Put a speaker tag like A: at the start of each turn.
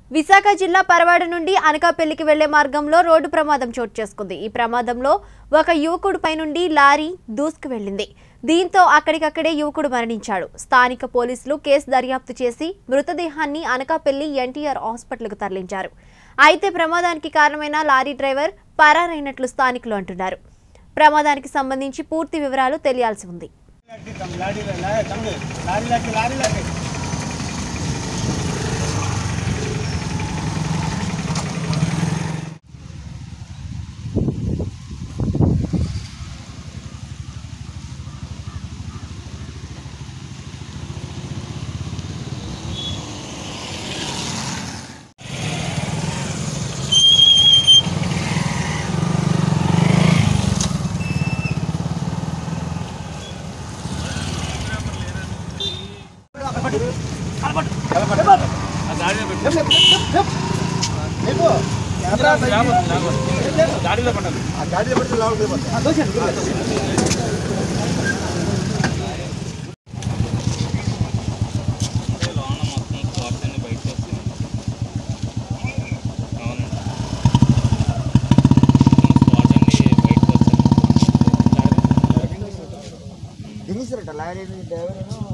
A: విశాఖ జిల్లా పరవాడ నుండి అనకాపల్లికి వెళ్లే మార్గంలో రోడ్డు ప్రమాదం చోటు చేసుకుంది ఈ ప్రమాదంలో ఒక యువకుడిపై నుండి లారీ దూసుకు వెళ్ళింది దీంతో అక్కడికక్కడే యువకుడు మరణించాడు స్థానిక పోలీసులు కేసు దర్యాప్తు చేసి మృతదేహాన్ని అనకాపల్లి ఎన్టీఆర్ హాస్పిటల్కు తరలించారు అయితే ప్రమాదానికి కారణమైన లారీ డ్రైవర్ పరారైనట్లు స్థానికులు అంటున్నారు ప్రమాదానికి సంబంధించి పూర్తి వివరాలు తెలియాల్సి ఉంది
B: lorry lorry lorry lorry lorry
C: లోన మొత్తం క్లాత్స్ అన్ని బయటకు వస్తాయి అవునండి స్పాట్ అన్ని బయటకు వస్తాయి
D: దినేశ్వరట లారీ డ్రైవర్